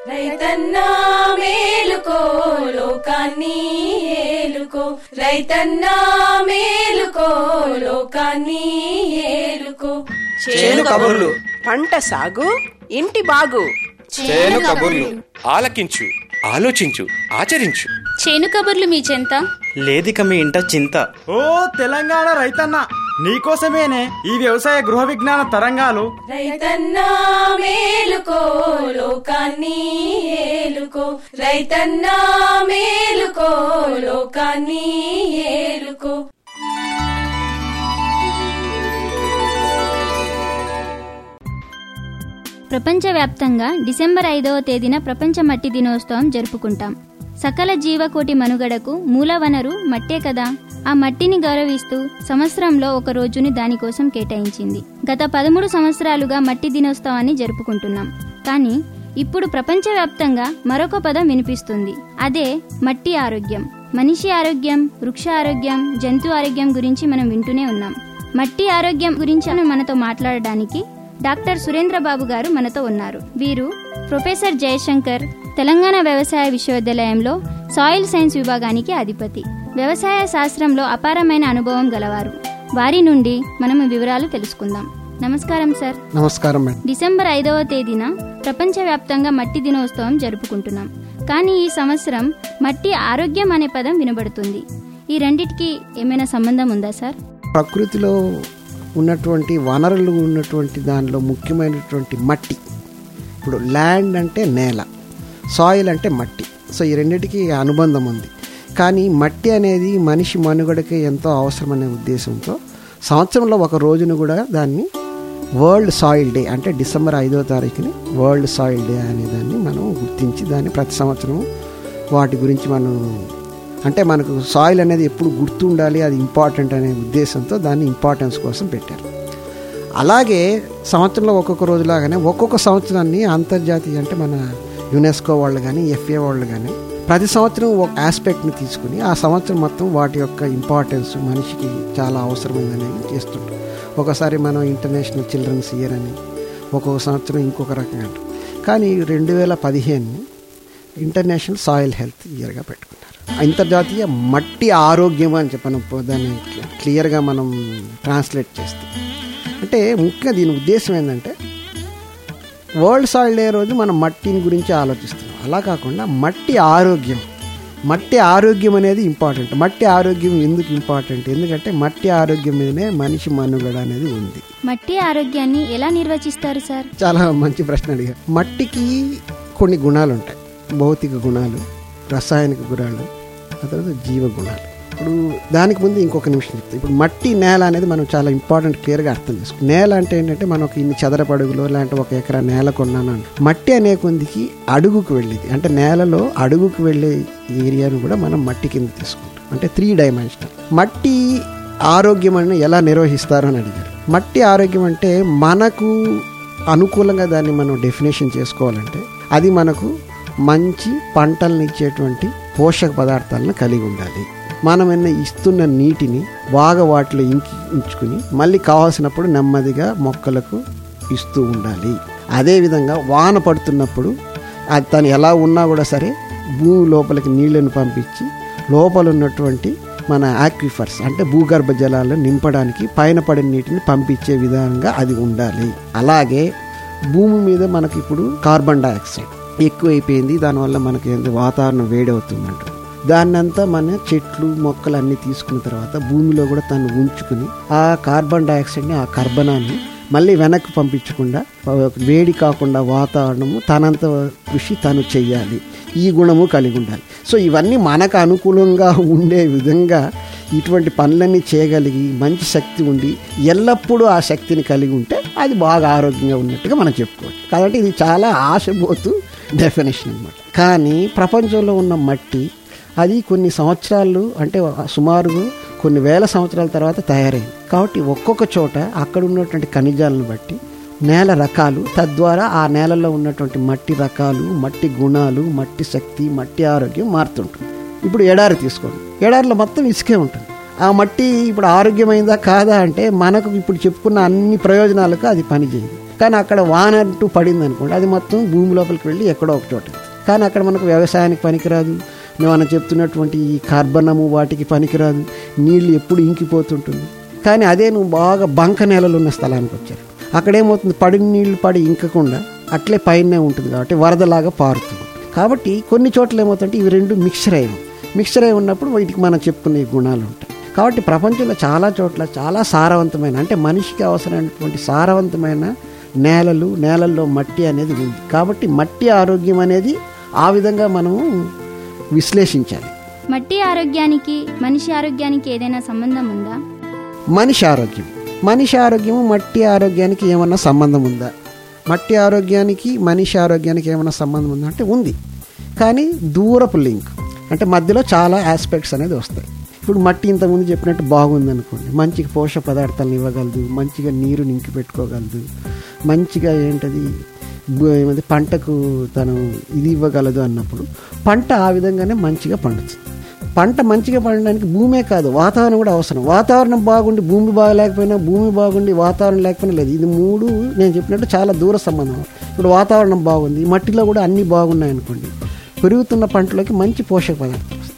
రైతన్నా మేలుకో లోకాన్ని ఏలుకో రైతన్నా మేలుకో లోకాన్ని ఏలుకో చేను కబుర్లు పంట సాగు ఇంటి బాగు చేను కబుర్లు ఆలకించు ఆలోచించు ఆచరించు చేను కబుర్లు మీ చెంత లేదిక మీ ఇంట చింత ఓ తెలంగాణ రైతన్న నీకోసమేనే ఈ వ్యవసాయ గృహ విజ్ఞాన తరంగాలు రైతన్నా మేలుకో లోకాన్ని ఏలుకో రైతన్నా మేలుకో లోకాన్ని ఏలుకో ప్రపంచవ్యాప్తంగా డిసెంబర్ ఐదవ తేదీన ప్రపంచ మట్టి దినోత్సవం జరుపుకుంటాం సకల జీవకోటి మనుగడకు మూల వనరు మట్టే కదా ఆ మట్టిని గౌరవిస్తూ సంవత్సరంలో ఒక రోజుని దానికోసం కేటాయించింది గత పదమూడు సంవత్సరాలుగా మట్టి దినోత్సవాన్ని జరుపుకుంటున్నాం కానీ ఇప్పుడు ప్రపంచవ్యాప్తంగా మరొక పదం వినిపిస్తుంది అదే మట్టి ఆరోగ్యం మనిషి ఆరోగ్యం వృక్ష ఆరోగ్యం జంతు ఆరోగ్యం గురించి మనం వింటూనే ఉన్నాం మట్టి ఆరోగ్యం గురించి మనతో మాట్లాడడానికి డాక్టర్ సురేంద్ర బాబు గారు మనతో ఉన్నారు వీరు ప్రొఫెసర్ జయశంకర్ తెలంగాణ వ్యవసాయ విశ్వవిద్యాలయంలో సాయిల్ సైన్స్ విభాగానికి అధిపతి వ్యవసాయ శాస్త్రంలో అపారమైన అనుభవం గలవారు వారి నుండి మనము వివరాలు తెలుసుకుందాం నమస్కారం సార్ నమస్కారం మేడం డిసెంబర్ ఐదవ తేదీన ప్రపంచవ్యాప్తంగా మట్టి దినోత్సవం జరుపుకుంటున్నాం కానీ ఈ సంవత్సరం మట్టి ఆరోగ్యం అనే పదం వినబడుతుంది ఈ రెండిటికి ఏమైనా సంబంధం ఉందా సార్ ప్రకృతిలో ఉన్నటువంటి వనరులు ఉన్నటువంటి దానిలో ముఖ్యమైనటువంటి మట్టి ఇప్పుడు ల్యాండ్ అంటే నేల సాయిల్ అంటే మట్టి సో ఈ రెండింటికి అనుబంధం ఉంది కానీ మట్టి అనేది మనిషి మనుగడకి ఎంతో అవసరమనే ఉద్దేశంతో సంవత్సరంలో ఒక రోజును కూడా దాన్ని వరల్డ్ సాయిల్ డే అంటే డిసెంబర్ ఐదో తారీఖుని వరల్డ్ సాయిల్ డే అనే దాన్ని మనం గుర్తించి దాన్ని ప్రతి సంవత్సరం వాటి గురించి మనం అంటే మనకు సాయిల్ అనేది ఎప్పుడు గుర్తుండాలి అది ఇంపార్టెంట్ అనే ఉద్దేశంతో దాన్ని ఇంపార్టెన్స్ కోసం పెట్టారు అలాగే సంవత్సరంలో ఒక్కొక్క రోజులాగానే ఒక్కొక్క సంవత్సరాన్ని అంతర్జాతీయ అంటే మన యునెస్కో వాళ్ళు కానీ ఎఫ్ఏ వాళ్ళు కానీ ప్రతి సంవత్సరం ఒక ఆస్పెక్ట్ని తీసుకుని ఆ సంవత్సరం మొత్తం వాటి యొక్క ఇంపార్టెన్స్ మనిషికి చాలా అవసరమైందనేది చేస్తుంటారు ఒకసారి మనం ఇంటర్నేషనల్ చిల్డ్రన్స్ ఇయర్ అని ఒక్కొక్క సంవత్సరం ఇంకొక రకంగా అంటాం కానీ రెండు వేల పదిహేను ఇంటర్నేషనల్ సాయిల్ హెల్త్ ఇయర్గా పెట్టుకున్నారు అంతర్జాతీయ మట్టి ఆరోగ్యం అని చెప్పి మనం దాన్ని క్లియర్గా మనం ట్రాన్స్లేట్ చేస్తాం అంటే ముఖ్యంగా దీని ఉద్దేశం ఏంటంటే వరల్డ్ సాయిల్ డే రోజు మనం మట్టిని గురించి ఆలోచిస్తున్నాం అలా కాకుండా మట్టి ఆరోగ్యం మట్టి ఆరోగ్యం అనేది ఇంపార్టెంట్ మట్టి ఆరోగ్యం ఎందుకు ఇంపార్టెంట్ ఎందుకంటే మట్టి ఆరోగ్యం మీదనే మనిషి మనుగడ అనేది ఉంది మట్టి ఆరోగ్యాన్ని ఎలా నిర్వచిస్తారు సార్ చాలా మంచి ప్రశ్న అడిగారు మట్టికి కొన్ని గుణాలు ఉంటాయి భౌతిక గుణాలు రసాయనిక గుణాలు ఆ తర్వాత జీవ గుణాలు ఇప్పుడు దానికి ముందు ఇంకొక నిమిషం చెప్తాను ఇప్పుడు మట్టి నేల అనేది మనం చాలా ఇంపార్టెంట్ క్లియర్గా అర్థం చేసుకోం నేల అంటే ఏంటంటే మనకు ఇన్ని చదరపు అడుగులు లేదంటే ఒక ఎకరా నేల కొన్నాను అని మట్టి అనే కొందికి అడుగుకు వెళ్ళేది అంటే నేలలో అడుగుకు వెళ్ళే ఏరియాను కూడా మనం మట్టి కింద తీసుకుంటాం అంటే త్రీ డైమెన్షనల్ మట్టి ఆరోగ్యం అని ఎలా నిర్వహిస్తారు అని అడిగారు మట్టి ఆరోగ్యం అంటే మనకు అనుకూలంగా దాన్ని మనం డెఫినేషన్ చేసుకోవాలంటే అది మనకు మంచి పంటలను ఇచ్చేటువంటి పోషక పదార్థాలను కలిగి ఉండాలి మనం ఎన్న ఇస్తున్న నీటిని బాగా వాటిలో ఇంకి ఉంచుకుని మళ్ళీ కావాల్సినప్పుడు నెమ్మదిగా మొక్కలకు ఇస్తూ ఉండాలి అదేవిధంగా వాన పడుతున్నప్పుడు అది తను ఎలా ఉన్నా కూడా సరే భూమి లోపలికి నీళ్లను పంపించి లోపల ఉన్నటువంటి మన ఆక్విఫర్స్ అంటే భూగర్భ జలాలను నింపడానికి పైన పడిన నీటిని పంపించే విధంగా అది ఉండాలి అలాగే భూమి మీద మనకి ఇప్పుడు కార్బన్ డైఆక్సైడ్ ఎక్కువైపోయింది దానివల్ల మనకి ఏంది వాతావరణం వేడవుతుందంట దాన్నంతా మన చెట్లు మొక్కలు అన్నీ తీసుకున్న తర్వాత భూమిలో కూడా తను ఉంచుకుని ఆ కార్బన్ డైఆక్సైడ్ని ఆ కర్బనాన్ని మళ్ళీ వెనక్కి పంపించకుండా వేడి కాకుండా వాతావరణము తనంత కృషి తను చెయ్యాలి ఈ గుణము కలిగి ఉండాలి సో ఇవన్నీ మనకు అనుకూలంగా ఉండే విధంగా ఇటువంటి పనులన్నీ చేయగలిగి మంచి శక్తి ఉండి ఎల్లప్పుడూ ఆ శక్తిని కలిగి ఉంటే అది బాగా ఆరోగ్యంగా ఉన్నట్టుగా మనం చెప్పుకోవచ్చు కాబట్టి ఇది చాలా ఆశపోతూ డెఫినేషన్ అనమాట కానీ ప్రపంచంలో ఉన్న మట్టి అది కొన్ని సంవత్సరాలు అంటే సుమారు కొన్ని వేల సంవత్సరాల తర్వాత తయారైంది కాబట్టి ఒక్కొక్క చోట అక్కడ ఉన్నటువంటి ఖనిజాలను బట్టి నేల రకాలు తద్వారా ఆ నేలలో ఉన్నటువంటి మట్టి రకాలు మట్టి గుణాలు మట్టి శక్తి మట్టి ఆరోగ్యం మారుతుంటుంది ఇప్పుడు ఎడారి తీసుకోండి ఎడారిలో మొత్తం ఇసుకే ఉంటుంది ఆ మట్టి ఇప్పుడు ఆరోగ్యమైందా కాదా అంటే మనకు ఇప్పుడు చెప్పుకున్న అన్ని ప్రయోజనాలకు అది పనిచేయదు కానీ అక్కడ వాన అంటూ పడింది అనుకోండి అది మొత్తం భూమి లోపలికి వెళ్ళి ఎక్కడో ఒక చోట కానీ అక్కడ మనకు వ్యవసాయానికి పనికిరాదు మనం చెప్తున్నటువంటి ఈ కార్బనము వాటికి పనికిరాదు నీళ్లు ఎప్పుడు ఇంకిపోతుంటుంది కానీ అదే నువ్వు బాగా బంక నేలలు ఉన్న స్థలానికి వచ్చారు అక్కడ ఏమవుతుంది పడిన నీళ్లు పడి ఇంకకుండా అట్లే పైనే ఉంటుంది కాబట్టి వరదలాగా పారుతుంది కాబట్టి కొన్ని చోట్ల ఏమవుతుందంటే ఇవి రెండు మిక్చర్ అయ్యి మిక్చర్ అయి ఉన్నప్పుడు వీటికి మనం చెప్పుకునే గుణాలు ఉంటాయి కాబట్టి ప్రపంచంలో చాలా చోట్ల చాలా సారవంతమైన అంటే మనిషికి అవసరమైనటువంటి సారవంతమైన నేలలు నేలల్లో మట్టి అనేది ఉంది కాబట్టి మట్టి ఆరోగ్యం అనేది ఆ విధంగా మనము విశ్లేషించాలి మట్టి ఆరోగ్యానికి మనిషి ఆరోగ్యానికి ఏదైనా సంబంధం ఉందా మనిషి ఆరోగ్యం మనిషి ఆరోగ్యము మట్టి ఆరోగ్యానికి ఏమన్నా సంబంధం ఉందా మట్టి ఆరోగ్యానికి మనిషి ఆరోగ్యానికి ఏమన్నా సంబంధం ఉందా అంటే ఉంది కానీ దూరపు లింక్ అంటే మధ్యలో చాలా ఆస్పెక్ట్స్ అనేది వస్తాయి ఇప్పుడు మట్టి ఇంతకుముందు చెప్పినట్టు బాగుంది అనుకోండి మంచిగా పోషక పదార్థాలను ఇవ్వగలదు మంచిగా నీరు నింకి పెట్టుకోగలదు మంచిగా ఏంటది బ- ఏమంది పంటకు తను ఇది ఇవ్వగలదు అన్నప్పుడు పంట ఆ విధంగానే మంచిగా పండుతుంది పంట మంచిగా పండడానికి భూమే కాదు వాతావరణం కూడా అవసరం వాతావరణం బాగుండి భూమి బాగలేకపోయినా భూమి బాగుండి వాతావరణం లేకపోయినా లేదు ఇది మూడు నేను చెప్పినట్టు చాలా దూర సంబంధం ఇప్పుడు వాతావరణం బాగుంది మట్టిలో కూడా అన్నీ బాగున్నాయి అనుకోండి పెరుగుతున్న పంటలోకి మంచి పోషక పదార్థాలు వస్తాయి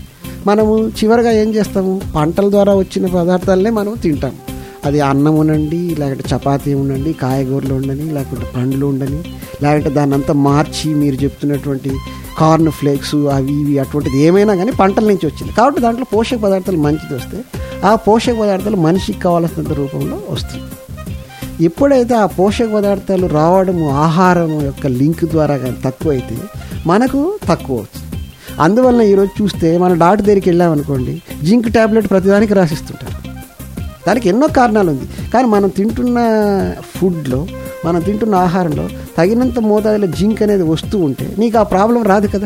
మనము చివరిగా ఏం చేస్తాము పంటల ద్వారా వచ్చిన పదార్థాలనే మనం తింటాం అది అన్నం ఉండండి లేకపోతే చపాతీ ఉండండి కాయగూరలు ఉండని లేకపోతే పండ్లు ఉండని లేకపోతే దాన్ని అంతా మార్చి మీరు చెప్తున్నటువంటి కార్న్ ఫ్లేక్స్ అవి ఇవి అటువంటిది ఏమైనా కానీ పంటల నుంచి వచ్చింది కాబట్టి దాంట్లో పోషక పదార్థాలు మంచిది వస్తే ఆ పోషక పదార్థాలు మనిషికి కావాల్సినంత రూపంలో వస్తుంది ఎప్పుడైతే ఆ పోషక పదార్థాలు రావడం ఆహారం యొక్క లింక్ ద్వారా కానీ తక్కువ అయితే మనకు తక్కువ అవుతుంది అందువలన ఈరోజు చూస్తే మన డాక్టర్ దగ్గరికి వెళ్ళామనుకోండి జింక్ ట్యాబ్లెట్ ప్రతిదానికి రాసిస్తుంటారు దానికి ఎన్నో కారణాలు ఉంది కానీ మనం తింటున్న ఫుడ్లో మనం తింటున్న ఆహారంలో తగినంత మోతాదులో జింక్ అనేది వస్తూ ఉంటే నీకు ఆ ప్రాబ్లం రాదు కదా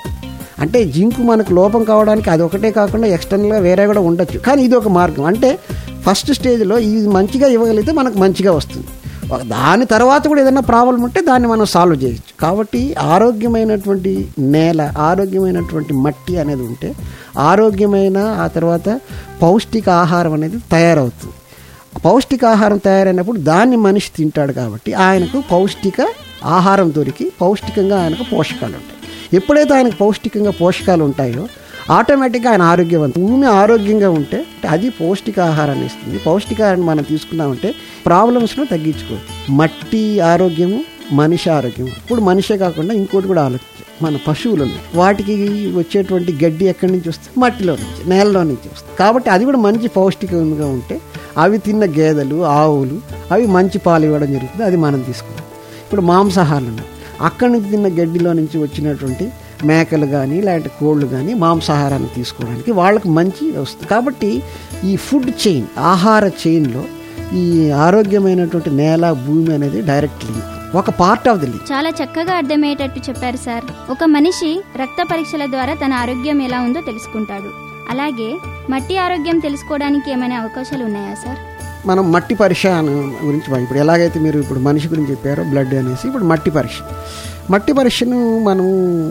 అంటే జింక్ మనకు లోపం కావడానికి అది ఒకటే కాకుండా ఎక్స్టర్నల్గా వేరే కూడా ఉండొచ్చు కానీ ఇది ఒక మార్గం అంటే ఫస్ట్ స్టేజ్లో ఇది మంచిగా ఇవ్వగలిగితే మనకు మంచిగా వస్తుంది ఒక- దాని తర్వాత కూడా ఏదైనా ప్రాబ్లం ఉంటే దాన్ని మనం సాల్వ్ చేయొచ్చు కాబట్టి ఆరోగ్యమైనటువంటి నేల ఆరోగ్యమైనటువంటి మట్టి అనేది ఉంటే ఆరోగ్యమైన ఆ తర్వాత పౌష్టిక ఆహారం అనేది తయారవుతుంది పౌష్టిక ఆహారం తయారైనప్పుడు దాన్ని మనిషి తింటాడు కాబట్టి ఆయనకు పౌష్టిక ఆహారం దొరికి పౌష్టికంగా ఆయనకు పోషకాలు ఉంటాయి ఎప్పుడైతే ఆయనకు పౌష్టికంగా పోషకాలు ఉంటాయో ఆటోమేటిక్గా ఆయన ఆరోగ్యవంతం భూమి ఆరోగ్యంగా ఉంటే అది పౌష్టిక ఆహారాన్ని ఇస్తుంది పౌష్టికాహారాన్ని మనం తీసుకున్నామంటే ప్రాబ్లమ్స్ను తగ్గించుకోవచ్చు మట్టి ఆరోగ్యము మనిషి ఆరోగ్యము ఇప్పుడు మనిషే కాకుండా ఇంకోటి కూడా ఆలోచించాలి మన పశువులు ఉన్నాయి వాటికి వచ్చేటువంటి గడ్డి ఎక్కడి నుంచి వస్తుంది మట్టిలో నుంచి నేలలో నుంచి వస్తుంది కాబట్టి అది కూడా మంచి పౌష్టికంగా ఉంటే అవి తిన్న గేదెలు ఆవులు అవి మంచి పాలు ఇవ్వడం జరుగుతుంది అది మనం తీసుకోవాలి ఇప్పుడు మాంసాహారాలు ఉన్నాయి అక్కడి నుంచి తిన్న గడ్డిలో నుంచి వచ్చినటువంటి మేకలు కానీ లేదంటే కోళ్ళు కానీ మాంసాహారాన్ని తీసుకోవడానికి వాళ్ళకి మంచి వస్తుంది కాబట్టి ఈ ఫుడ్ చైన్ ఆహార చైన్లో ఈ ఆరోగ్యమైనటువంటి నేల భూమి అనేది డైరెక్ట్ లింక్ ఒక పార్ట్ ఆఫ్ ది లింక్ చాలా చక్కగా అర్థమయ్యేటట్టు చెప్పారు సార్ ఒక మనిషి రక్త పరీక్షల ద్వారా తన ఆరోగ్యం ఎలా ఉందో తెలుసుకుంటాడు అలాగే మట్టి ఆరోగ్యం తెలుసుకోవడానికి ఏమైనా అవకాశాలు ఉన్నాయా సార్ మనం మట్టి పరీక్ష అను గురించి వా- ఇప్పుడు ఎలాగైతే మీరు ఇప్పుడు మనిషి గురించి చెప్పారో బ్లడ్ అనేసి ఇప్పుడు మట్టి పరీక్ష మట్టి పరీక్షను మనం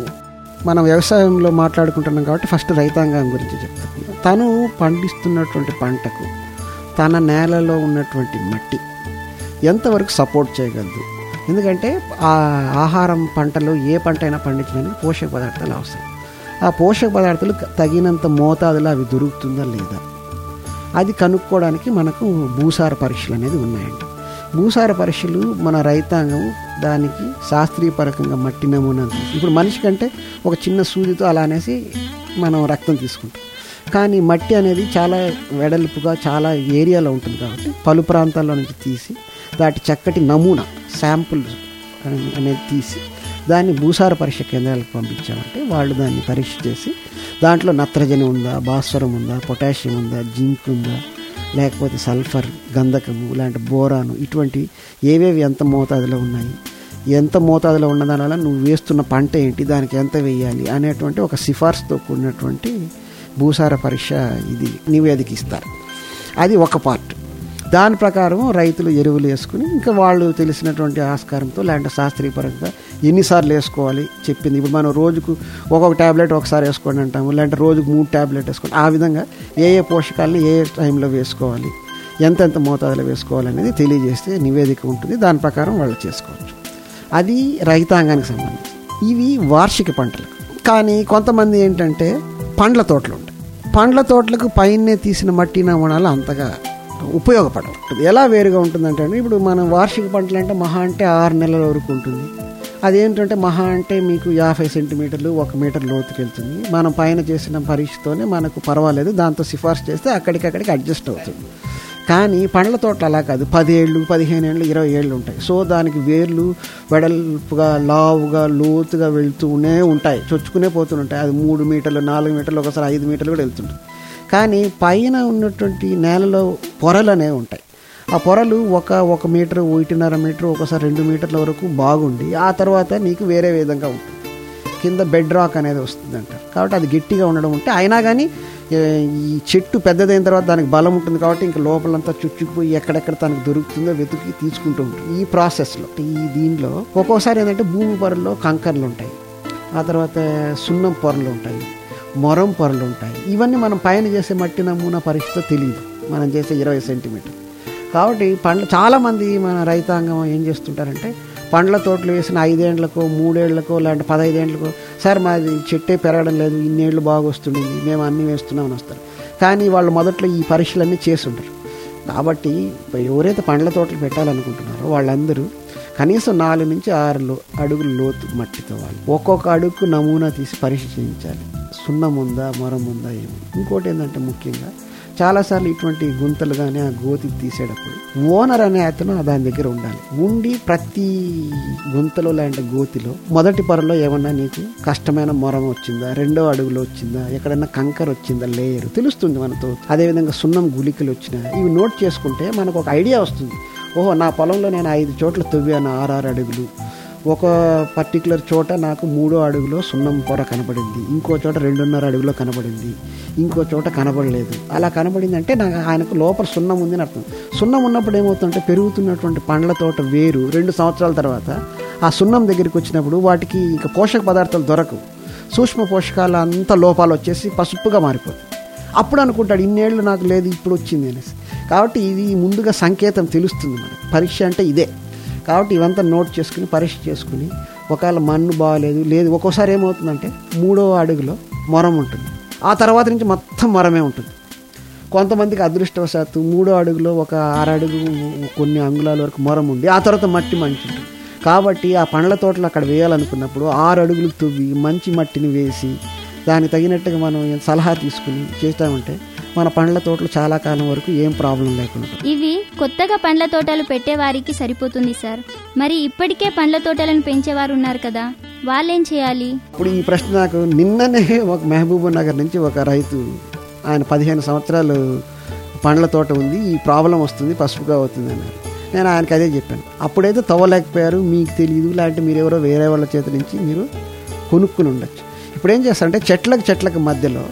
మనం వ్యవసాయంలో మాట్లాడుకుంటున్నాం కాబట్టి ఫస్ట్ రైతాంగం గురించి చెప్తాం తను పండిస్తున్నటువంటి పంటకు తన నేలలో ఉన్నటువంటి మట్టి ఎంతవరకు సపోర్ట్ చేయగలదు ఎందుకంటే ఆ ఆహారం పంటలో ఏ పంట అయినా పండించడానికి పోషక పదార్థాలు అవసరం ఆ పోషక పదార్థాలు తగినంత మోతాదులో అవి దొరుకుతుందా లేదా అది కనుక్కోవడానికి మనకు భూసార పరీక్షలు అనేది ఉన్నాయండి భూసార పరీక్షలు మన రైతాంగం దానికి శాస్త్రీయపరకంగా మట్టి నమూనా తీసి ఇప్పుడు మనిషి కంటే ఒక చిన్న సూదితో అలా అనేసి మనం రక్తం తీసుకుంటాం కానీ మట్టి అనేది చాలా వెడల్పుగా చాలా ఏరియాలో ఉంటుంది కాబట్టి పలు ప్రాంతాల్లో నుంచి తీసి దాటి చక్కటి నమూనా శాంపుల్ అనేది తీసి దాన్ని భూసార పరీక్ష కేంద్రాలకు పంపించామంటే వాళ్ళు దాన్ని పరీక్ష చేసి దాంట్లో నత్రజని ఉందా భాస్వరం ఉందా పొటాషియం ఉందా జింక్ ఉందా లేకపోతే సల్ఫర్ గంధకము ఇలాంటి బోరాను ఇటువంటి ఏవేవి ఎంత మోతాదులో ఉన్నాయి ఎంత మోతాదులో ఉన్న దానివల్ల నువ్వు వేస్తున్న పంట ఏంటి దానికి ఎంత వేయాలి అనేటువంటి ఒక సిఫార్సుతో కూడినటువంటి భూసార పరీక్ష ఇది నివేదిక ఇస్తారు అది ఒక పార్ట్ దాని ప్రకారం రైతులు ఎరువులు వేసుకుని ఇంకా వాళ్ళు తెలిసినటువంటి ఆస్కారంతో లేదంటే శాస్త్రీయపరంగా ఎన్నిసార్లు వేసుకోవాలి చెప్పింది ఇప్పుడు మనం రోజుకు ఒక్కొక్క ట్యాబ్లెట్ ఒకసారి వేసుకోండి అంటాము లేదంటే రోజుకు మూడు ట్యాబ్లెట్ వేసుకోండి ఆ విధంగా ఏ ఏ పోషకాలని ఏ ఏ టైంలో వేసుకోవాలి ఎంతెంత మోతాదులో వేసుకోవాలి అనేది తెలియజేస్తే నివేదిక ఉంటుంది దాని ప్రకారం వాళ్ళు చేసుకోవచ్చు అది రైతాంగానికి సంబంధించి ఇవి వార్షిక పంటలు కానీ కొంతమంది ఏంటంటే పండ్ల తోటలు ఉంటాయి పండ్ల తోటలకు పైనే తీసిన మట్టి నమూనాలు అంతగా ఉపయోగపడవు ఎలా వేరుగా ఉంటుందంటే అండి, ఇప్పుడు మనం వార్షిక పంటలు అంటే మహా అంటే ఆరు నెలల వరకు ఉంటుంది అదేంటంటే మహా అంటే మీకు యాభై సెంటీమీటర్లు ఒక మీటర్ లోతుకి వెళ్తుంది మనం పైన చేసిన పరీక్షతోనే మనకు పర్వాలేదు దాంతో సిఫార్సు చేస్తే అక్కడికక్కడికి అడ్జస్ట్ అవుతుంది కానీ పండ్ల తోటలు అలా కాదు పదేళ్ళు పదిహేను ఏళ్ళు ఇరవై ఏళ్ళు ఉంటాయి సో దానికి వేర్లు వెడల్పుగా లావుగా లోతుగా వెళ్తూనే ఉంటాయి చొచ్చుకునే పోతుంటాయి అది మూడు మీటర్లు నాలుగు మీటర్లు ఒకసారి ఐదు మీటర్లు కూడా వెళ్తుంటుంది కానీ పైన ఉన్నటువంటి నేలలో పొరలు అనేవి ఉంటాయి ఆ పొరలు ఒక ఒక మీటర్ ఒకటిన్నర మీటర్ ఒకసారి రెండు మీటర్ల వరకు బాగుండి ఆ తర్వాత నీకు వేరే విధంగా ఉంటుంది కింద బెడ్ రాక్ అనేది వస్తుంది అంటారు కాబట్టి అది గట్టిగా ఉండడం ఉంటే అయినా కానీ ఏ, ఈ చెట్టు పెద్దదైన తర్వాత దానికి బలం ఉంటుంది కాబట్టి ఇంకా లోపలంతా చుట్టుకుపోయి ఎక్కడెక్కడ తనకు దొరుకుతుందో వెతికి తీసుకుంటూ ఉంటుంది ఈ ప్రాసెస్లో ఈ దీనిలో ఒక్కోసారి ఏంటంటే భూమి పొరల్లో కంకర్లు ఉంటాయి ఆ తర్వాత సున్నం పొరలు ఉంటాయి మొరం పొరలు ఉంటాయి ఇవన్నీ మనం పైన చేసే మట్టి నమూనా పరీక్షతో తెలియదు మనం చేసే ఇరవై సెంటీమీటర్ కాబట్టి పండ్ల చాలామంది మన రైతాంగం ఏం చేస్తుంటారంటే పండ్ల తోటలు వేసిన ఐదేండ్లకో మూడేళ్లకో లేదంటే పదహైదేండ్లకో సార్ మాది చెట్టే పెరగడం లేదు ఇన్నేళ్ళు బాగా వస్తుండింది మేము అన్నీ వేస్తున్నామని వస్తారు కానీ వాళ్ళు మొదట్లో ఈ పరీక్షలన్నీ చేసి ఉంటారు కాబట్టి ఎవరైతే పండ్ల తోటలు పెట్టాలనుకుంటున్నారో వాళ్ళందరూ కనీసం నాలుగు నుంచి ఆరు లో- అడుగులు లోతు మట్టితో వాళ్ళు ఒక్కొక్క అడుగుకు నమూనా తీసి పరీక్ష చేయించాలి సున్నం ఉందా మొరం ఉందా ఏమి ఇంకోటి ఏంటంటే ముఖ్యంగా చాలాసార్లు ఇటువంటి గుంతలు కానీ ఆ గోతి తీసేటప్పుడు ఓనర్ అనే అతను దాని దగ్గర ఉండాలి ఉండి ప్రతి గుంతలో లాంటి గోతిలో మొదటి పొరలో ఏమన్నా నీకు కష్టమైన మొరం వచ్చిందా రెండో అడుగులో వచ్చిందా ఎక్కడైనా కంకర్ వచ్చిందా లేయర్ తెలుస్తుంది మనతో అదేవిధంగా సున్నం గుళికలు వచ్చినా ఇవి నోట్ చేసుకుంటే మనకు ఒక ఐడియా వస్తుంది ఓహో నా పొలంలో నేను ఐదు చోట్ల తవ్వాను ఆరారు అడుగులు ఒక పర్టికులర్ చోట నాకు మూడో అడుగులో సున్నం పొర కనబడింది ఇంకో చోట రెండున్నర అడుగులో కనబడింది ఇంకో చోట కనబడలేదు అలా కనబడింది అంటే నాకు ఆయనకు లోపల సున్నం ఉంది అని అర్థం సున్నం ఉన్నప్పుడు ఏమవుతుందంటే పెరుగుతున్నటువంటి పండ్ల తోట వేరు రెండు సంవత్సరాల తర్వాత ఆ సున్నం దగ్గరికి వచ్చినప్పుడు వాటికి ఇంకా పోషక పదార్థాలు దొరకవు సూక్ష్మ పోషకాలు అంత లోపాలు వచ్చేసి పసుపుగా మారిపోతుంది అప్పుడు అనుకుంటాడు ఇన్నేళ్ళు నాకు లేదు ఇప్పుడు వచ్చింది అనేసి కాబట్టి ఇది ముందుగా సంకేతం తెలుస్తుంది మనకు పరీక్ష అంటే ఇదే కాబట్టి ఇవంతా నోట్ చేసుకుని పరీక్ష చేసుకుని ఒకవేళ మన్ను బాగాలేదు లేదు ఒక్కోసారి ఏమవుతుందంటే మూడో అడుగులో మొరం ఉంటుంది ఆ తర్వాత నుంచి మొత్తం మొరమే ఉంటుంది కొంతమందికి అదృష్టవశాత్తు మూడో అడుగులో ఒక అరడుగు కొన్ని అంగుళాల వరకు మొరం ఉంది ఆ తర్వాత మట్టి మంచి ఉంటుంది కాబట్టి ఆ పండ్ల తోటలు అక్కడ వేయాలనుకున్నప్పుడు ఆరు అడుగులు తువ్వి మంచి మట్టిని వేసి దానికి తగినట్టుగా మనం సలహా తీసుకుని చేస్తామంటే మన పండ్ల తోటలు చాలా కాలం వరకు ఏం ప్రాబ్లం లేకుండా ఉంటుంది. ఇవి కొత్తగా పండ్ల తోటలు పెట్టేవారికి సరిపోతుంది సార్ మరి ఇప్పటికే పండ్ల తోటలను పెంచేవారు ఉన్నారు కదా వాళ్ళేం చేయాలి ఇప్పుడు ఈ ప్రశ్న నాకు నిన్ననే ఒక మహబూబ్ నగర్ నుంచి ఒక రైతు ఆయన పదిహేను సంవత్సరాలు పండ్ల తోట ఉంది ఈ ప్రాబ్లం వస్తుంది పసుపుగా అవుతుంది అన్నారు నేను ఆయనకి అదే చెప్పాను అప్పుడైతే తవ్వలేకపోయారు మీకు తెలియదు లేదంటే మీరు ఎవరో వేరే వాళ్ళ చేత నుంచి మీరు కొనుక్కుని ఉండొచ్చు ఇప్పుడు ఏం చేస్తారంటే చెట్లకు చెట్లకు మధ్యలో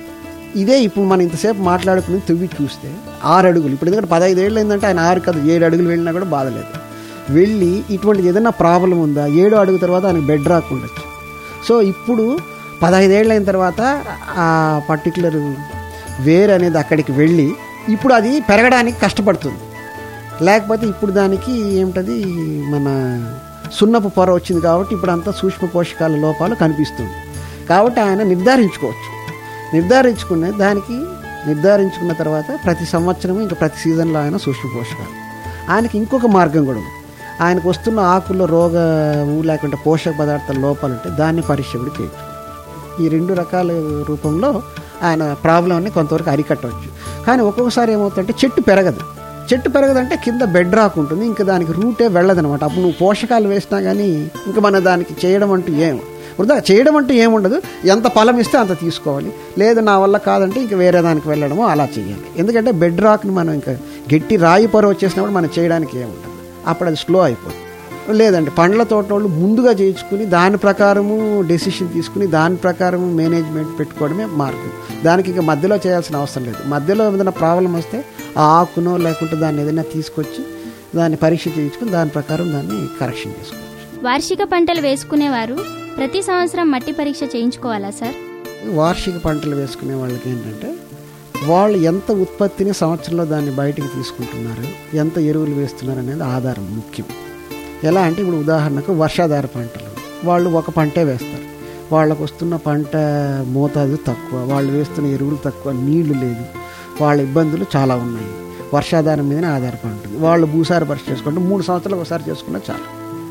ఇదే ఇప్పుడు మనం ఇంతసేపు మాట్లాడుకుని తువ్వి చూస్తే ఆరు అడుగులు ఇప్పుడు ఎందుకంటే పదహైదు ఏళ్ళు ఏంటంటే ఆయన ఆరు కాదు ఏడు అడుగులు వెళ్ళినా కూడా బాధలేదు వెళ్ళి ఇటువంటిది ఏదైనా ప్రాబ్లం ఉందా ఏడో అడుగు తర్వాత ఆయనకు బెడ్ రాక్ ఉండొచ్చు సో ఇప్పుడు పదహైదేళ్ళు అయిన తర్వాత ఆ పర్టికులర్ వేర్ అనేది అక్కడికి వెళ్ళి ఇప్పుడు అది పెరగడానికి కష్టపడుతుంది లేకపోతే ఇప్పుడు దానికి ఏమిటది మన సున్నపు పొర వచ్చింది కాబట్టి ఇప్పుడు అంతా సూక్ష్మ పోషకాల లోపాలు కనిపిస్తుంది కాబట్టి ఆయన నిర్ధారించుకోవచ్చు నిర్ధారించుకున్న దానికి నిర్ధారించుకున్న తర్వాత ప్రతి సంవత్సరం ఇంకా ప్రతి సీజన్లో ఆయన సూక్ష్మ పోషకాలు ఆయనకి ఇంకొక మార్గం కూడా ఉంది ఆయనకు వస్తున్న ఆకుల్లో రోగము లేకుంటే పోషక పదార్థాల లోపాలు ఉంటే దాన్ని పరీక్ష కూడా చేయొచ్చు ఈ రెండు రకాల రూపంలో ఆయన ప్రాబ్లంని కొంతవరకు అరికట్టవచ్చు కానీ ఒక్కొక్కసారి ఏమవుతుందంటే చెట్టు పెరగదు చెట్టు పెరగదంటే కింద బెడ్ రాక్ ఉంటుంది ఇంకా దానికి రూటే వెళ్ళదనమాట అప్పుడు నువ్వు పోషకాలు వేసినా కానీ ఇంకా మన దానికి చేయడం అంటూ ఏం వృధా చేయడం అంటూ ఏముండదు ఎంత ఫలం ఇస్తే అంత తీసుకోవాలి లేదు నా వల్ల కాదంటే ఇంకా వేరే దానికి వెళ్ళడమో అలా చేయాలి ఎందుకంటే బెడ్ రాక్ని మనం ఇంకా గట్టి రాయి పొర వచ్చేసినప్పుడు మనం చేయడానికి ఏముండదు అప్పుడు అది స్లో అయిపోతుంది లేదండి పండ్ల తోట వాళ్ళు ముందుగా చేయించుకుని దాని ప్రకారము డెసిషన్ తీసుకుని దాని ప్రకారము మేనేజ్మెంట్ పెట్టుకోవడమే మార్గం దానికి ఇంకా మధ్యలో చేయాల్సిన అవసరం లేదు మధ్యలో ఏదైనా ప్రాబ్లం వస్తే ఆ ఆకునో లేకుంటే దాన్ని ఏదైనా తీసుకొచ్చి దాన్ని పరీక్ష చేయించుకుని దాని ప్రకారం దాన్ని కరెక్షన్ చేసుకోవచ్చు వార్షిక పంటలు వేసుకునేవారు ప్రతి సంవత్సరం మట్టి పరీక్ష చేయించుకోవాలా సార్ వార్షిక పంటలు వేసుకునే వాళ్ళకి ఏంటంటే వాళ్ళు ఎంత ఉత్పత్తిని సంవత్సరంలో దాన్ని బయటికి తీసుకుంటున్నారు ఎంత ఎరువులు వేస్తున్నారు అనేది ఆధారం ముఖ్యం ఎలా అంటే ఇప్పుడు ఉదాహరణకు వర్షాధార పంటలు వాళ్ళు ఒక పంటే వేస్తారు వాళ్ళకు వస్తున్న పంట మోతాదు తక్కువ వాళ్ళు వేస్తున్న ఎరువులు తక్కువ నీళ్లు లేదు వాళ్ళ ఇబ్బందులు చాలా ఉన్నాయి వర్షాధారం మీదనే ఆధారపడి ఉంటుంది వాళ్ళు భూసార పరీక్ష చేసుకుంటే మూడు సంవత్సరాలు ఒకసారి చేసుకున్నా చాలు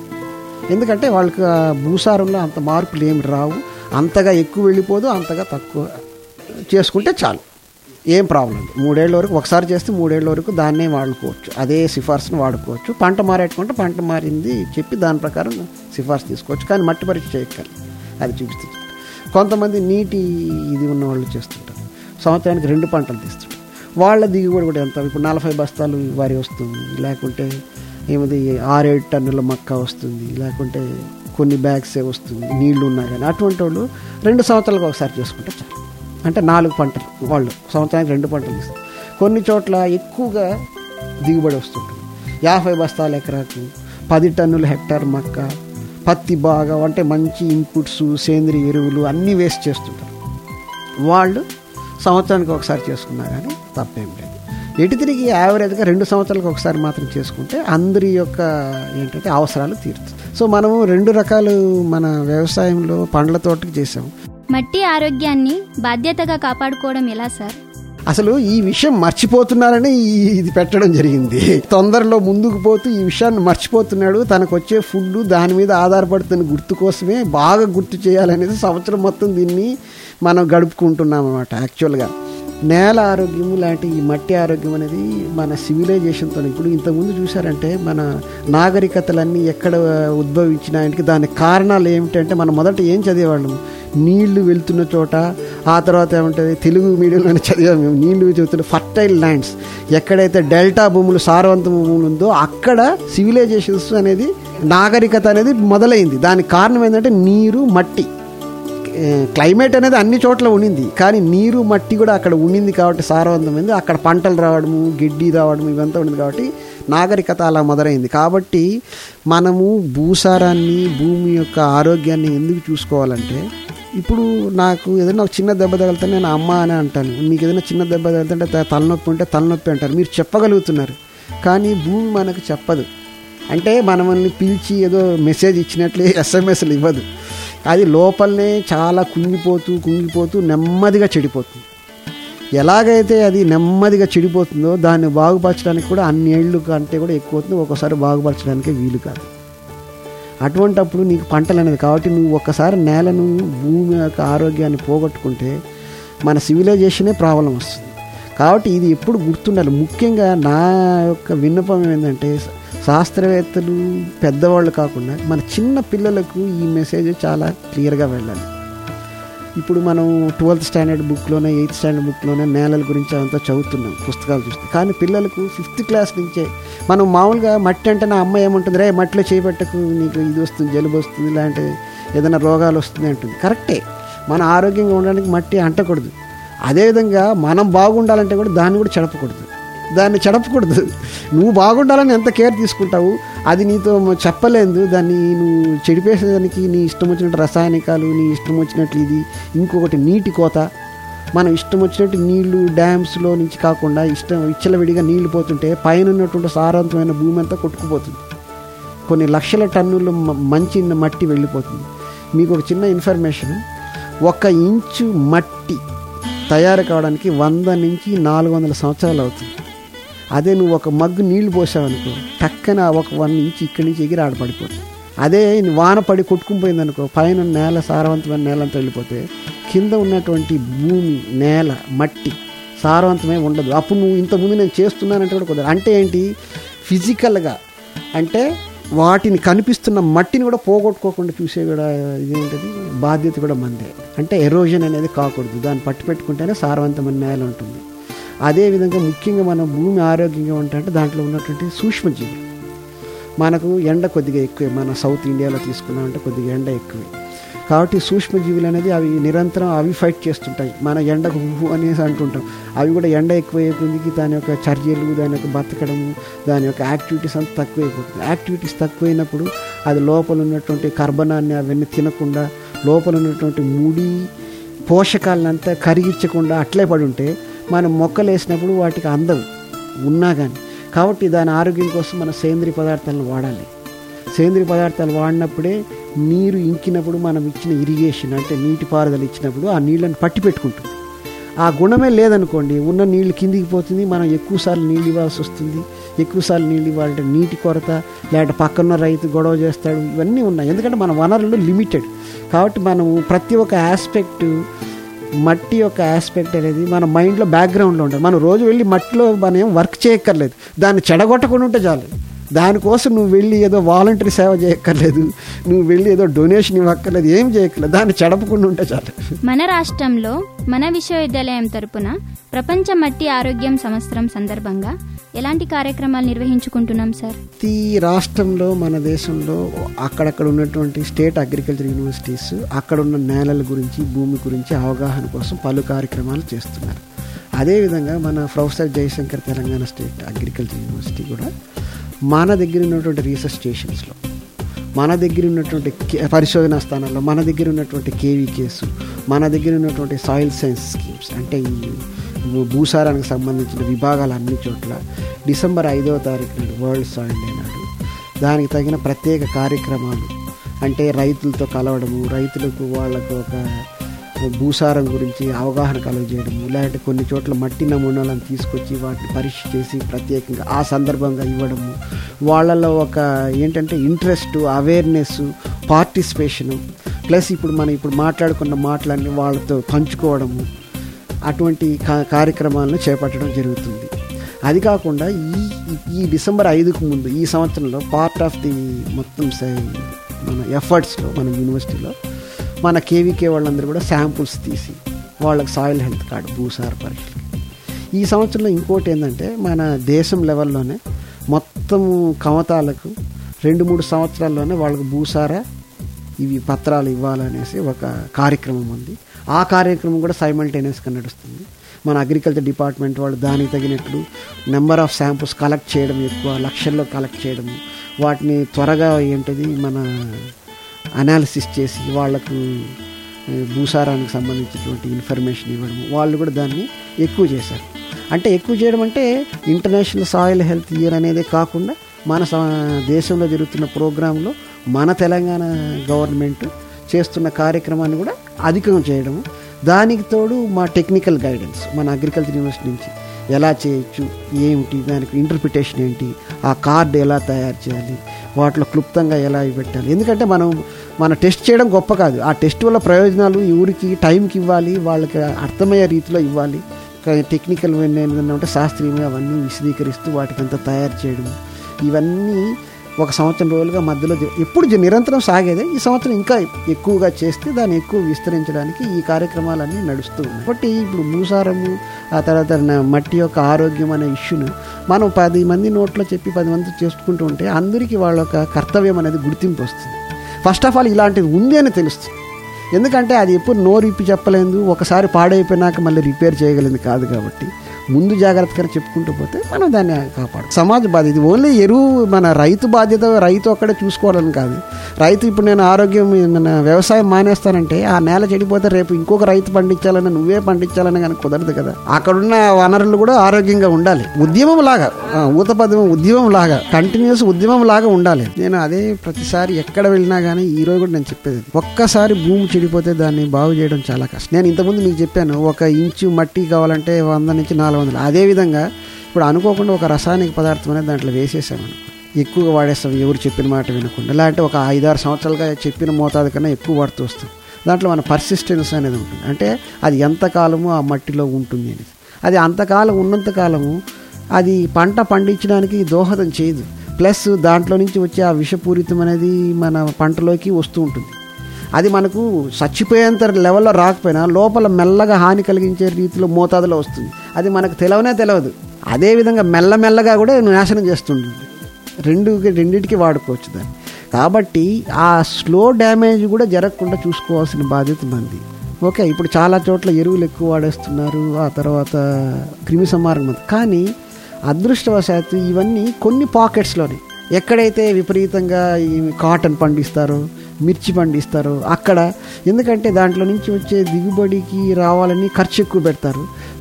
ఎందుకంటే వాళ్ళకి ఆ భూసారంలో అంత మార్పులు ఏమి రావు అంతగా ఎక్కువ వెళ్ళిపోదు అంతగా తక్కువ చేసుకుంటే చాలు ఏం ప్రాబ్లం లేదు మూడేళ్ళ వరకు ఒకసారి చేస్తే మూడేళ్ళ వరకు దాన్నే వాడుకోవచ్చు అదే సిఫార్సును వాడుకోవచ్చు పంట మారేట్టుకుంటే పంట మారింది చెప్పి దాని ప్రకారం సిఫార్సు తీసుకోవచ్చు కానీ మట్టి పరీక్ష చేయక్కర్లేదు అది చూపిస్తుంది కొంతమంది నీటి ఇది ఉన్న వాళ్ళు చేస్తుంటారు సంవత్సరానికి రెండు పంటలు తీస్తుంటారు వాళ్ళ దిగుబడి కూడా ఎంత ఇప్పుడు నలభై బస్తాలు వరి వస్తుంది లేకుంటే ఏమిది ఆరేడు టన్నుల మక్క వస్తుంది లేకుంటే కొన్ని బ్యాగ్సే వస్తుంది నీళ్లు ఉన్నా కానీ అటువంటి వాళ్ళు రెండు సంవత్సరాలకు ఒకసారి చేసుకుంటే చాలు అంటే నాలుగు పంటలు వాళ్ళు సంవత్సరానికి రెండు పంటలు తీస్తారు కొన్ని చోట్ల ఎక్కువగా దిగుబడి వస్తుంటుంది యాభై బస్తాల ఎకరాకు పది టన్నుల హెక్టార్ మక్క పత్తి బాగా అంటే మంచి ఇన్పుట్స్ సేంద్రియ ఎరువులు అన్నీ వేస్ట్ చేస్తుంటారు వాళ్ళు సంవత్సరానికి ఒకసారి చేసుకున్నా కానీ తప్పేం లేదు ఎటు తిరిగి యావరేజ్గా రెండు సంవత్సరాలకు ఒకసారి మాత్రం చేసుకుంటే అందరి యొక్క ఏంటంటే అవసరాలు తీరుతుంది సో మనము రెండు రకాలు మన వ్యవసాయంలో పండ్ల తోటకి చేసాము మట్టి ఆరోగ్యాన్ని బాధ్యతగా కాపాడుకోవడం ఎలా సార్ అసలు ఈ విషయం మర్చిపోతున్నారని ఈ- ఇది పెట్టడం జరిగింది తొందరలో ముందుకు పోతూ ఈ విషయాన్ని మర్చిపోతున్నాడు తనకు వచ్చే ఫుడ్ దాని మీద ఆధారపడుతున్న గుర్తు కోసమే బాగా గుర్తు చేయాలనేది సంవత్సరం మొత్తం దీన్ని మనం గడుపుకుంటున్నాం అన్నమాట యాక్చువల్గా నేల ఆరోగ్యం లాంటి ఈ మట్టి ఆరోగ్యం అనేది మన సివిలైజేషన్తో ఇప్పుడు ఇంతకుముందు చూసారంటే మన నాగరికతలన్నీ ఎక్కడ ఉద్భవించినాయంటే దానికి కారణాలు ఏమిటంటే మనం మొదట ఏం చదివేవాళ్ళం నీళ్లు వెళ్తున్న చోట ఆ తర్వాత ఏమంటుంది తెలుగు మీడియంలోనే చదివాము మేము నీళ్లు చదువుతున్న ఫర్టైల్ ల్యాండ్స్ ఎక్కడైతే డెల్టా భూములు సారవంత భూములు ఉందో అక్కడ సివిలైజేషన్స్ అనేది నాగరికత అనేది మొదలైంది దానికి కారణం ఏంటంటే నీరు మట్టి ఏ, క్లైమేట్ అనేది అన్ని చోట్ల ఉండింది కానీ నీరు మట్టి కూడా అక్కడ ఉండింది కాబట్టి సారవంతమైంది అక్కడ పంటలు రావడము గిడ్డి రావడం ఇవంతా ఉండింది కాబట్టి నాగరికత అలా మొదలైంది కాబట్టి మనము భూసారాన్ని భూమి యొక్క ఆరోగ్యాన్ని ఎందుకు చూసుకోవాలంటే ఇప్పుడు నాకు ఏదైనా ఒక చిన్న దెబ్బ తగిలితే నేను అమ్మ అని అంటాను మీకు ఏదైనా చిన్న దెబ్బ తగిలితే త- తలనొప్పి ఉంటే తలనొప్పి అంటారు మీరు చెప్పగలుగుతున్నారు కానీ భూమి మనకు చెప్పదు అంటే మనల్ని పిలిచి ఏదో మెసేజ్ ఇచ్చినట్లే ఎస్ఎంఎస్లు ఇవ్వదు అది లోపలనే చాలా కుంగిపోతూ కుంగిపోతూ నెమ్మదిగా చెడిపోతుంది ఎలాగైతే అది నెమ్మదిగా చెడిపోతుందో దాన్ని బాగుపరచడానికి కూడా అన్ని ఏళ్ళు కంటే కూడా ఎక్కువ అవుతుంది ఒక్కోసారి బాగుపరచడానికి వీలు కాదు అటువంటప్పుడు నీకు పంటలు అనేది కాబట్టి నువ్వు ఒక్కసారి నేలను భూమి యొక్క ఆరోగ్యాన్ని పోగొట్టుకుంటే మన సివిలైజేషనే ప్రాబ్లం వస్తుంది కాబట్టి ఇది ఎప్పుడు గుర్తుండాలి ముఖ్యంగా నా యొక్క విన్నపం ఏంటంటే శాస్త్రవేత్తలు పెద్దవాళ్ళు కాకుండా మన చిన్న పిల్లలకు ఈ మెసేజ్ చాలా క్లియర్గా వెళ్ళాలి ఇప్పుడు మనం ట్వెల్త్ స్టాండర్డ్ బుక్లోనే ఎయిత్ స్టాండర్డ్ బుక్లోనే నేలల గురించి అదంతా చదువుతున్నాం పుస్తకాలు చూస్తే కానీ పిల్లలకు ఫిఫ్త్ క్లాస్ నుంచే మనం మామూలుగా మట్టి అంటే నా అమ్మ ఏముంటుంది రే మట్టిలో చేపట్టకు నీకు ఇది వస్తుంది జలుబు వస్తుంది ఇలాంటి ఏదైనా రోగాలు వస్తుంది అంటుంది కరెక్టే మన ఆరోగ్యంగా ఉండడానికి మట్టి అంటకూడదు అదేవిధంగా మనం బాగుండాలంటే కూడా దాన్ని కూడా చెడపకూడదు దాన్ని చెడపకూడదు నువ్వు బాగుండాలని ఎంత కేర్ తీసుకుంటావు అది నీతో చెప్పలేదు దాన్ని నువ్వు చెడిపేసేదానికి నీ ఇష్టం వచ్చినట్టు రసాయనికాలు నీ ఇష్టం వచ్చినట్లు ఇది ఇంకొకటి నీటి కోత మనం ఇష్టం వచ్చినట్టు నీళ్లు డ్యామ్స్లో నుంచి కాకుండా ఇష్టం విచ్చలవిడిగా నీళ్లు పోతుంటే పైన ఉన్నటువంటి సారవంతమైన భూమి అంతా కొట్టుకుపోతుంది కొన్ని లక్షల టన్నులు మ- మంచి మట్టి వెళ్ళిపోతుంది మీకు ఒక చిన్న ఇన్ఫర్మేషన్ ఒక ఇంచు మట్టి తయారు కావడానికి వంద నుంచి నాలుగు వందల సంవత్సరాలు అవుతుంది అదే నువ్వు ఒక మగ్గు నీళ్లు పోసావనుకో టక్కన ఒక వన్ ఇంచ్ ఇక్కడి నుంచి ఎగిరి ఆడ పడిపోతుంది అదే వాన పడి కొట్టుకుపోయింది అనుకో పైన నేల సారవంతమైన నేల అంతా వెళ్ళిపోతే కింద ఉన్నటువంటి భూమి నేల మట్టి సారవంతమే ఉండదు అప్పుడు నువ్వు ఇంతకుముందు నేను చేస్తున్నానంటే కూడా కుదరదు అంటే ఏంటి ఫిజికల్గా అంటే వాటిని కనిపిస్తున్న మట్టిని కూడా పోగొట్టుకోకుండా చూసే కూడా ఇదేంటది బాధ్యత కూడా మందే అంటే ఎరోజన్ అనేది కాకూడదు దాన్ని పట్టు పెట్టుకుంటేనే సారవంతమైన నేల ఉంటుంది అదేవిధంగా ముఖ్యంగా మన భూమి ఆరోగ్యంగా ఉంటే దాంట్లో ఉన్నటువంటి సూక్ష్మజీవి మనకు ఎండ కొద్దిగా ఎక్కువే మన సౌత్ ఇండియాలో తీసుకున్నామంటే కొద్దిగా ఎండ ఎక్కువే కాబట్టి సూక్ష్మజీవులు అనేది అవి నిరంతరం అవి ఫైట్ చేస్తుంటాయి మన ఎండకు ఉహు అనేసి అంటుంటాం అవి కూడా ఎండ ఎక్కువైపోయింది దాని యొక్క చర్యలు దాని యొక్క బతకడము దాని యొక్క యాక్టివిటీస్ అంతా తక్కువైపోతుంది యాక్టివిటీస్ తక్కువైనప్పుడు అది లోపల ఉన్నటువంటి కర్బనాన్ని అవన్నీ తినకుండా లోపల ఉన్నటువంటి ముడి పోషకాలనంతా కరిగించకుండా అట్లే పడి ఉంటే మనం మొక్కలు వేసినప్పుడు వాటికి అందవు ఉన్నా కానీ కాబట్టి దాని ఆరోగ్యం కోసం మన సేంద్రియ పదార్థాలను వాడాలి సేంద్రియ పదార్థాలు వాడినప్పుడే నీరు ఇంకినప్పుడు మనం ఇచ్చిన ఇరిగేషన్ అంటే నీటిపారుదల ఇచ్చినప్పుడు ఆ నీళ్ళని పట్టి పెట్టుకుంటుంది ఆ గుణమే లేదనుకోండి ఉన్న నీళ్ళు కిందికి పోతుంది మనం ఎక్కువసార్లు నీళ్ళు ఇవ్వాల్సి వస్తుంది ఎక్కువసార్లు నీళ్ళు ఇవ్వాలంటే నీటి కొరత లేదంటే పక్కన రైతు గొడవ చేస్తాడు ఇవన్నీ ఉన్నాయి ఎందుకంటే మన వనరులు లిమిటెడ్ కాబట్టి మనము ప్రతి ఒక్క ఆస్పెక్ట్ మట్టి యొక్క ఆస్పెక్ట్ అనేది మన మైండ్లో బ్యాక్గ్రౌండ్లో ఉంటుంది మనం రోజు వెళ్ళి మట్టిలో మనం ఏం వర్క్ చేయక్కర్లేదు దాన్ని చెడగొట్టకుండా ఉంటే చాలు దానికోసం నువ్వు వెళ్ళి ఏదో వాలంటరీ సేవ చేయక్కర్లేదు నువ్వు వెళ్ళి ఏదో డొనేషన్ ఇవ్వక్కర్లేదు ఏం చేయక్కర్లేదు దాన్ని చెడపకుండా ఉంటే చాలు మన రాష్ట్రంలో మన విశ్వవిద్యాలయం తరపున ప్రపంచ మట్టి ఆరోగ్యం సంవత్సరం సందర్భంగా ఎలాంటి కార్యక్రమాలు నిర్వహించుకుంటున్నాం సార్ ప్రతి రాష్ట్రంలో మన దేశంలో అక్కడక్కడ ఉన్నటువంటి స్టేట్ అగ్రికల్చర్ యూనివర్సిటీస్ అక్కడ ఉన్న నేలల గురించి భూమి గురించి అవగాహన కోసం పలు కార్యక్రమాలు చేస్తున్నారు అదేవిధంగా మన professor Jayashankar Telangana state agriculture university కూడా మన దగ్గర ఉన్నటువంటి రీసెర్చ్ స్టేషన్స్లో మన దగ్గర ఉన్నటువంటి కే- పరిశోధనా స్థానాల్లో మన దగ్గర ఉన్నటువంటి కేవీ కేసు మన దగ్గర ఉన్నటువంటి సాయిల్ సైన్స్ స్కీమ్స్ అంటే ఈ భూ- భూసారానికి సంబంధించిన విభాగాలు అన్ని చోట్ల డిసెంబర్ ఐదవ తారీఖు నాడు వరల్డ్ సాయిల్ డే నాడు దానికి తగిన ప్రత్యేక కార్యక్రమాలు అంటే రైతులతో కలవడము రైతులకు వాళ్ళకు ఒక భూసారం గురించి అవగాహన కలుగజేయడము లేదంటే కొన్ని చోట్ల మట్టి నమూనాలను తీసుకొచ్చి వాటిని పరీక్ష చేసి ప్రత్యేకంగా ఆ సందర్భంగా ఇవ్వడము వాళ్ళలో ఒక ఏంటంటే ఇంట్రెస్ట్ అవేర్నెస్ పార్టిసిపేషను ప్లస్ ఇప్పుడు మనం ఇప్పుడు మాట్లాడుకున్న మాటలన్నీ వాళ్ళతో పంచుకోవడము అటువంటి కా- కార్యక్రమాలను చేపట్టడం జరుగుతుంది అది కాకుండా ఈ ఈ డిసెంబర్ ఐదుకు ముందు ఈ సంవత్సరంలో పార్ట్ ఆఫ్ ది మొత్తం సై- మన ఎఫర్ట్స్లో మన యూనివర్సిటీలో మన కేవీకే వాళ్ళందరూ కూడా శాంపుల్స్ తీసి వాళ్ళకి సాయిల్ హెల్త్ కార్డు భూసార పరీక్షలకి ఈ సంవత్సరంలో ఇంకోటి ఏంటంటే మన దేశం లెవెల్లోనే మొత్తం కమతాలకు రెండు మూడు సంవత్సరాల్లోనే వాళ్ళకి భూసార ఇవి పత్రాలు ఇవ్వాలనేసి ఒక కార్యక్రమం ఉంది ఆ కార్యక్రమం కూడా సైమల్టేనియస్గా నడుస్తుంది మన అగ్రికల్చర్ డిపార్ట్మెంట్ వాళ్ళు దానికి తగినట్లు నెంబర్ ఆఫ్ శాంపుల్స్ కలెక్ట్ చేయడం ఎక్కువ లక్షల్లో కలెక్ట్ చేయడము వాటిని త్వరగా ఏంటది మన అనాలిసిస్ చేసి వాళ్లకు ఏ, భూసారానికి సంబంధించినటువంటి ఇన్ఫర్మేషన్ ఇవ్వడం వాళ్ళు కూడా దాన్ని ఎక్కువ చేశారు అంటే ఎక్కువ చేయడం అంటే ఇంటర్నేషనల్ సాయిల్ హెల్త్ ఇయర్ అనేది కాకుండా మన స- దేశంలో జరుగుతున్న ప్రోగ్రాంలో మన తెలంగాణ గవర్నమెంట్ చేస్తున్న కార్యక్రమాన్ని కూడా అధికం చేయడము దానికి తోడు మా టెక్నికల్ గైడెన్స్ మన అగ్రికల్చర్ యూనివర్సిటీ నుంచి ఎలా చేయొచ్చు ఏమిటి దానికి ఇంటర్ప్రిటేషన్ ఏంటి ఆ కార్డు ఎలా తయారు చేయాలి వాటిలో క్లుప్తంగా ఎలా ఇవి పెట్టాలి ఎందుకంటే మనం మన టెస్ట్ చేయడం గొప్ప కాదు ఆ టెస్ట్ వల్ల ప్రయోజనాలు ఈ ఊరికి టైంకి ఇవ్వాలి వాళ్ళకి అర్థమయ్యే రీతిలో ఇవ్వాలి కానీ టెక్నికల్ ఏదైనా ఉంటే శాస్త్రీయంగా అవన్నీ విశదీకరిస్తూ వాటికి అంతా తయారు చేయడం ఇవన్నీ ఒక సంవత్సరం రోజులుగా మధ్యలో జ- ఎప్పుడు జ- నిరంతరం సాగేదే ఈ సంవత్సరం ఇంకా ఎక్కువగా చేస్తే దాన్ని ఎక్కువ విస్తరించడానికి ఈ కార్యక్రమాలన్నీ నడుస్తూ ఉన్నాయి కాబట్టి ఇప్పుడు భూసారము ఆ తర్వాత న- మట్టి యొక్క ఆరోగ్యం అనే ఇష్యూను మనం పది మంది నోట్లో చెప్పి పది మంది చేసుకుంటూ ఉంటే అందరికీ వాళ్ళ యొక్క కర్తవ్యం అనేది గుర్తింపు వస్తుంది ఫస్ట్ ఆఫ్ ఆల్ ఇలాంటిది ఉంది అని తెలుస్తుంది ఎందుకంటే అది ఎప్పుడు నోరు ఇప్పి చెప్పలేదు ఒకసారి పాడైపోయినాక మళ్ళీ రిపేర్ చేయగలిగింది కాదు కాబట్టి ముందు జాగ్రత్తగా చెప్పుకుంటూ పోతే మనం దాన్ని కాపాడు సమాజ బాధ్యత ఇది ఓన్లీ ఎరువు మన రైతు బాధ్యత రైతు ఒక్కడే చూసుకోవాలని కాదు రైతు ఇప్పుడు నేను ఆరోగ్యం మన వ్యవసాయం మానేస్తానంటే ఆ నేల చెడిపోతే రేపు ఇంకొక రైతు పండించాలని నువ్వే పండించాలని కానీ కుదరదు కదా అక్కడున్న వనరులు కూడా ఆరోగ్యంగా ఉండాలి ఉద్యమం లాగా ఆ, ఊతపద్యం ఉద్యమం లాగా కంటిన్యూస్ ఉద్యమం లాగా ఉండాలి నేను అదే ప్రతిసారి ఎక్కడ వెళ్ళినా కానీ ఈ రోజు కూడా నేను చెప్పేది ఒక్కసారి భూమి చెడిపోతే దాన్ని బాగు చేయడం చాలా కష్టం నేను ఇంతకుముందు మీకు చెప్పాను ఒక ఇంచు మట్టి కావాలంటే వంద నుంచి నాలుగు వందలు అదేవిధంగా ఇప్పుడు అనుకోకుండా ఒక రసాయనిక పదార్థం అనేది దాంట్లో వేసేసామనుకో ఎక్కువగా వాడేస్తాం ఎవరు చెప్పిన మాట వినకుండా లేదంటే ఒక ఐదారు సంవత్సరాలుగా చెప్పిన మోతాదు కన్నా ఎక్కువ వాడుతూ వస్తాం దాంట్లో మన పర్సిస్టెన్స్ అనేది ఉంటుంది అంటే అది ఎంతకాలము ఆ మట్టిలో ఉంటుంది అనేది అది అంతకాలం ఉన్నంత కాలము అది పంట పండించడానికి దోహదం చేయదు ప్లస్ దాంట్లో నుంచి వచ్చే ఆ విషపూరితం అనేది మన పంటలోకి వస్తూ ఉంటుంది అది మనకు చచ్చిపోయేంత లెవెల్లో రాకపోయినా లోపల మెల్లగా హాని కలిగించే రీతిలో మోతాదులో వస్తుంది అది మనకు తెలవనే తెలియదు అదేవిధంగా మెల్లమెల్లగా కూడా నాశనం చేస్తుంటుంది రెండు రెండింటికి వాడుకోవచ్చు దాన్ని కాబట్టి ఆ స్లో డ్యామేజ్ కూడా జరగకుండా చూసుకోవాల్సిన బాధ్యత మంది ఓకే ఇప్పుడు చాలా చోట్ల ఎరువులు ఎక్కువ వాడేస్తున్నారు ఆ తర్వాత క్రిమి సంహారం మందు. కానీ అదృష్టవశాత్తు ఇవన్నీ కొన్ని పాకెట్స్లోనే ఎక్కడైతే విపరీతంగా ఈ కాటన్ పండిస్తారో మిర్చి పండిస్తారో అక్కడ ఎందుకంటే దాంట్లో నుంచి వచ్చే దిగుబడికి రావాలని ఖర్చు ఎక్కువ పెడతారు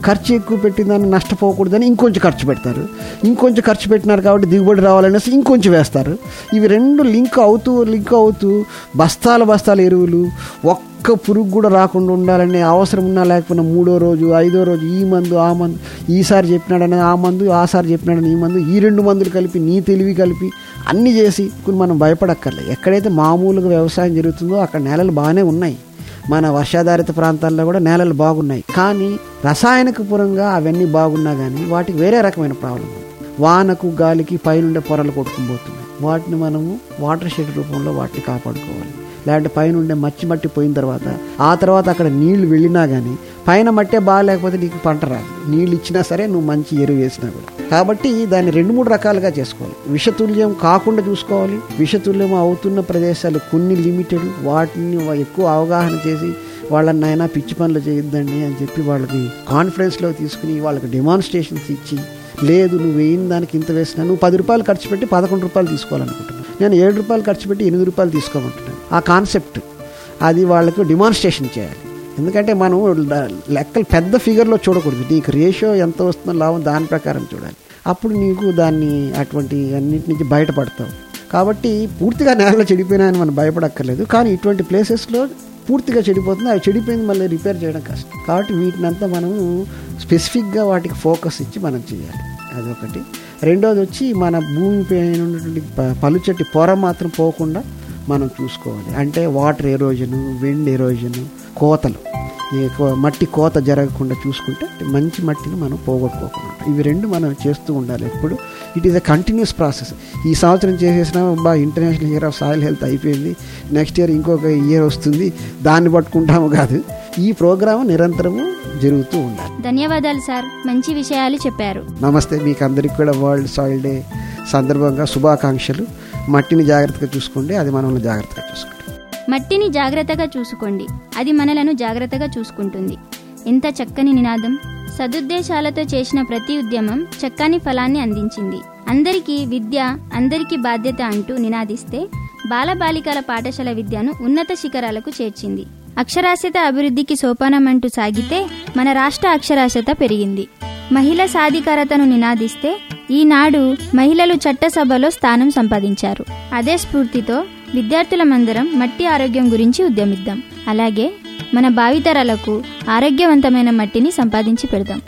ఖర్చు ఎక్కువ పెట్టిందని నష్టపోకూడదని ఇంకొంచెం ఖర్చు పెడతారు ఇంకొంచెం ఖర్చు పెట్టినారు కాబట్టి దిగుబడి రావాలనేసి ఇంకొంచెం వేస్తారు ఇవి రెండు లింక్ అవుతూ లింక్ అవుతూ బస్తాల బస్తాల ఎరువులు ఒక్క పురుగు కూడా రాకుండా ఉండాలనే అవసరం ఉన్నా లేకపోయినా మూడో రోజు ఐదో రోజు ఈ మందు ఆ మందు ఈసారి చెప్పినాడని ఆ మందు ఆసారి చెప్పినాడని ఈ మందు ఈ రెండు మందులు కలిపి నీ తెలివి కలిపి అన్నీ చేసి ఇప్పుడు మనం భయపడక్కర్లే ఎక్కడైతే మామూలుగా వ్యవసాయం జరుగుతుందో అక్కడ నేలలు బాగానే ఉన్నాయి మన వర్షాధారిత ప్రాంతాల్లో కూడా నేలలు బాగున్నాయి కానీ రసాయనిక పురంగా అవన్నీ బాగున్నా కానీ వాటికి వేరే రకమైన ప్రాబ్లం ఉంది వానకు గాలికి పైనుండే పొరలు కొట్టుకుపోతున్నాయి వాటిని మనము వాటర్ షెడ్ రూపంలో వాటిని కాపాడుకోవాలి లేదంటే పైన ఉండే మచ్చి మట్టి పోయిన తర్వాత ఆ తర్వాత అక్కడ నీళ్లు వెళ్ళినా కానీ పైన మట్టే బాగాలేకపోతే నీకు పంట రాదు నీళ్ళు ఇచ్చినా సరే నువ్వు మంచి ఎరువు వేసినా కూడా కాబట్టి దాన్ని రెండు మూడు రకాలుగా చేసుకోవాలి విషతుల్యం కాకుండా చూసుకోవాలి విషతుల్యం అవుతున్న ప్రదేశాలు కొన్ని లిమిటెడ్ వాటిని ఎక్కువ అవగాహన చేసి వాళ్ళని నాయన పిచ్చి పనులు చేయొద్దండి అని చెప్పి వాళ్ళకి కాన్ఫిడెన్స్లో తీసుకుని వాళ్ళకి డెమాన్స్ట్రేషన్స్ ఇచ్చి లేదు నువ్వు వేయిన దానికి ఇంత వేసినా నువ్వు పది రూపాయలు ఖర్చు పెట్టి పదకొండు రూపాయలు తీసుకోవాలనుకుంటున్నాను నేను ఏడు రూపాయలు ఖర్చు పెట్టి ఎనిమిది రూపాయలు తీసుకోమంటున్నాను ఆ కాన్సెప్ట్ అది వాళ్ళకు డిమాన్స్ట్రేషన్ చేయాలి ఎందుకంటే మనం లెక్కలు పెద్ద ఫిగర్లో చూడకూడదు నీకు రేషియో ఎంత వస్తుందో లాభం దాని ప్రకారం చూడాలి అప్పుడు నీకు దాన్ని అటువంటి అన్నిటి నుంచి బయటపడతావు కాబట్టి పూర్తిగా నేలలో చెడిపోయినాయని మనం భయపడక్కర్లేదు కానీ ఇటువంటి ప్లేసెస్లో పూర్తిగా చెడిపోతుంది అవి చెడిపోయింది మళ్ళీ రిపేర్ చేయడం కష్టం కాబట్టి వీటినంతా మనము స్పెసిఫిక్గా వాటికి ఫోకస్ ఇచ్చి మనం చేయాలి అదొకటి రెండోది వచ్చి మన భూమి పైన ఉన్నటువంటి ప- పలుచటి పొర మాత్రం పోకుండా మనం చూసుకోవాలి అంటే వాటర్ ఎరోజను విండ్ ఎరోజను కోతలు ఈ కో- మట్టి కోత జరగకుండా చూసుకుంటే మంచి మట్టిని మనం పోగొట్టుకోకుండా ఉంటాం. ఇవి రెండు మనం చేస్తూ ఉండాలి ఎప్పుడు it is a continuous process ఈ సంవత్సరం చేసేసిన బా international year of soil health అయిపోయింది నెక్స్ట్ ఇయర్ ఇంకొక ఇయర్ వస్తుంది దాన్ని పట్టుకుంటాము కాదు ఈ ప్రోగ్రాం నిరంతరము జరుగుతూ ఉండాలి ధన్యవాదాలు సార్ మంచి విషయాలు చెప్పారు నమస్తే మీకు అందరికీ కూడా వరల్డ్ సాయిల్ డే సందర్భంగా శుభాకాంక్షలు మట్టిని జాగ్రత్తగా చూసుకోండి అది మనల్ని జాగ్రత్తగా చూసుకోండి మట్టిని జాగ్రత్తగా చూసుకోండి అది మనలను జాగ్రత్తగా చూసుకుంటుంది ఎంత చక్కని నినాదం సదుద్దేశాలతో చేసిన ప్రతి ఉద్యమం చక్కని ఫలాన్ని అందించింది అందరికీ విద్య అందరికీ బాధ్యత అంటూ నినాదిస్తే బాలబాలికల పాఠశాల విద్యను ఉన్నత శిఖరాలకు చేర్చింది అక్షరాస్యత అభివృద్ధికి సోపానమంటూ సాగితే మన రాష్ట్ర అక్షరాస్యత పెరిగింది మహిళా సాధికారతను నినాదిస్తే ఈనాడు మహిళలు చట్టసభలో స్థానం సంపాదించారు అదే స్ఫూర్తితో విద్యార్థులమందరం మట్టి ఆరోగ్యం గురించి ఉద్యమిద్దాం అలాగే మన భావితరాలకు ఆరోగ్యవంతమైన మట్టిని సంపాదించి పెడదాం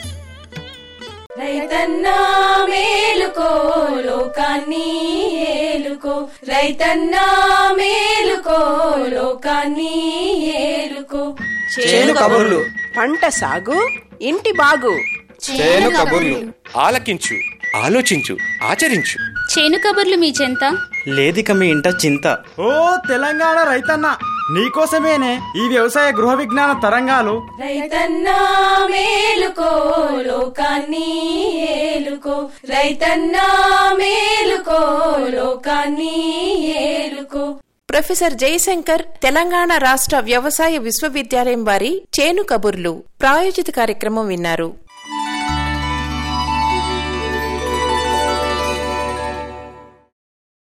రైతన్నా మేలుకో లోకాన్ని ఏలుకో రైతన్నా మేలుకో లోకాన్ని ఏలుకో చేను కబుర్లు పంట సాగు ఇంటి బాగు చేను కబుర్లు ఆలకించు ఆలోచించు ఆచరించు చేను కబుర్లు మీ చెంత లేదిక మీ ఇంట చింత ఓ తెలంగాణ రైతన్న నీకోసమేనే ఈ వ్యవసాయ గృహ విజ్ఞాన తరంగాలు రైతన్నా మేలుకో లోకాన్ని ఏలుకో రైతన్నా మేలుకో లోకాన్ని ఏలుకో ప్రొఫెసర్ జయశంకర్ తెలంగాణ రాష్ట్ర వ్యవసాయ విశ్వవిద్యాలయం వారి చేను కబుర్లు ప్రాయోజిత కార్యక్రమం విన్నారు